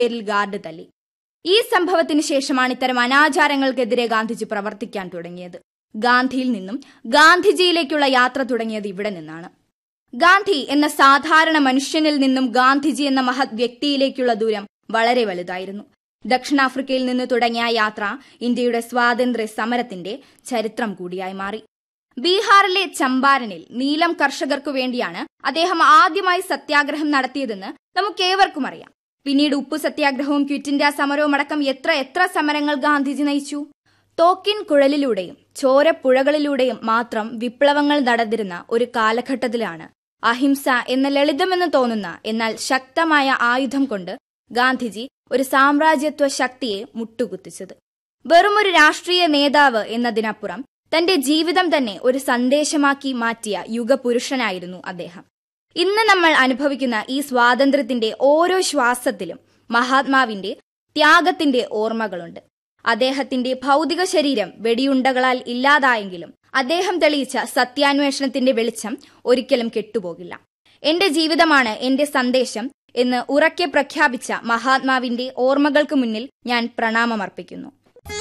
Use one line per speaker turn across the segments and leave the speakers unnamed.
പേരിൽ ഗാർഡ് തല്ലി ഈ സംഭവത്തിന് ശേഷമാണ് ഇത്തരം അനാചാരങ്ങൾക്കെതിരെ ഗാന്ധിജി പ്രവർത്തിക്കാൻ തുടങ്ങിയത് ഗാന്ധിയിൽ നിന്നും ഗാന്ധിജിയിലേക്കുള്ള യാത്ര തുടങ്ങിയത് ഇവിടെ നിന്നാണ് ഗാന്ധി എന്ന സാധാരണ മനുഷ്യനിൽ നിന്നും ഗാന്ധിജി എന്ന മഹത് വ്യക്തിയിലേക്കുള്ള ദൂരം വളരെ വലുതായിരുന്നു ദക്ഷിണാഫ്രിക്കയിൽ നിന്ന് തുടങ്ങിയ യാത്ര ഇന്ത്യയുടെ സ്വാതന്ത്ര്യ സമരത്തിന്റെ ചരിത്രം കൂടിയായി മാറി ബീഹാറിലെ ചമ്പാരനിൽ നീലം കർഷകർക്കു വേണ്ടിയാണ് അദ്ദേഹം ആദ്യമായി സത്യാഗ്രഹം നടത്തിയതെന്ന് നമുക്കേവർക്കും അറിയാം പിന്നീട് ഉപ്പു സത്യാഗ്രഹവും ക്വിറ്റ് ഇന്ത്യ സമരവും അടക്കം എത്ര എത്ര സമരങ്ങൾ ഗാന്ധിജി നയിച്ചു തോക്കിൻ കുഴലിലൂടെയും ചോരപ്പുഴകളിലൂടെയും മാത്രം വിപ്ലവങ്ങൾ നടന്നിരുന്ന ഒരു കാലഘട്ടത്തിലാണ് അഹിംസ എന്ന ലളിതമെന്ന് തോന്നുന്ന എന്നാൽ ശക്തമായ ആയുധം കൊണ്ട് ഗാന്ധിജി ഒരു സാമ്രാജ്യത്വ ശക്തിയെ മുട്ടുകുത്തിച്ചത് വെറുമൊരു രാഷ്ട്രീയ നേതാവ് എന്നതിനപ്പുറം തന്റെ ജീവിതം തന്നെ ഒരു സന്ദേശമാക്കി മാറ്റിയ യുഗപുരുഷനായിരുന്നു അദ്ദേഹം ഇന്ന് നമ്മൾ അനുഭവിക്കുന്ന ഈ സ്വാതന്ത്ര്യത്തിന്റെ ഓരോ ശ്വാസത്തിലും മഹാത്മാവിന്റെ ത്യാഗത്തിന്റെ ഓർമ്മകളുണ്ട് അദ്ദേഹത്തിന്റെ ഭൗതിക ശരീരം വെടിയുണ്ടകളാൽ ഇല്ലാതായെങ്കിലും അദ്ദേഹം തെളിയിച്ച സത്യാന്വേഷണത്തിന്റെ വെളിച്ചം ഒരിക്കലും കെട്ടുപോകില്ല എന്റെ ജീവിതമാണ് എന്റെ സന്ദേശം എന്ന് ഉറക്കെ പ്രഖ്യാപിച്ച മഹാത്മാവിന്റെ ഓർമ്മകൾക്ക് മുന്നിൽ ഞാൻ പ്രണാമമർപ്പിക്കുന്നു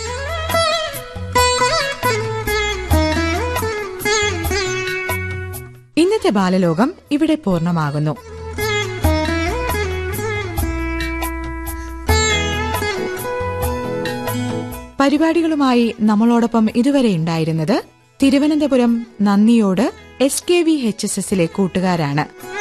ഇന്നത്തെ ബാലലോകം ഇവിടെ പൂർണ്ണമാകുന്നു പരിപാടികളുമായി നമ്മളോടൊപ്പം ഇതുവരെ ഉണ്ടായിരുന്നത് തിരുവനന്തപുരം നന്ദിയോട് S K V H S എസിലെ കൂട്ടുകാരാണ്